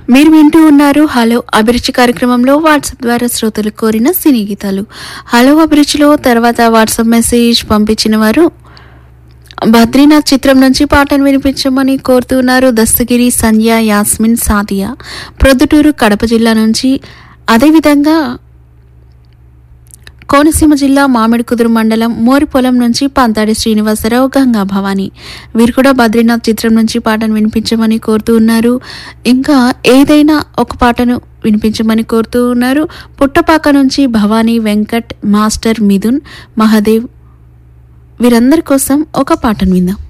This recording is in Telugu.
మీరు వింటూ ఉన్నారు హలో అభిరుచి కార్యక్రమంలో వాట్సాప్ ద్వారా శ్రోతలు కోరిన సినీ గీతాలు హలో అభిరుచిలో తర్వాత వాట్సాప్ మెసేజ్ పంపించిన వారు బద్రీనాథ్ చిత్రం నుంచి పాటను వినిపించమని కోరుతున్నారు దస్తగిరి సంధ్య యాస్మిన్ సాదియా ప్రొద్దుటూరు కడప జిల్లా నుంచి అదేవిధంగా కోనసీమ జిల్లా మామిడికుదురు మండలం మోరిపొలం నుంచి పంతాడి శ్రీనివాసరావు గంగా భవాని వీరు కూడా బద్రీనాథ్ చిత్రం నుంచి పాటను వినిపించమని కోరుతూ ఉన్నారు ఇంకా ఏదైనా ఒక పాటను వినిపించమని కోరుతూ ఉన్నారు పుట్టపాక నుంచి భవానీ వెంకట్ మాస్టర్ మిథున్ మహాదేవ్ వీరందరి కోసం ఒక పాటను విందాం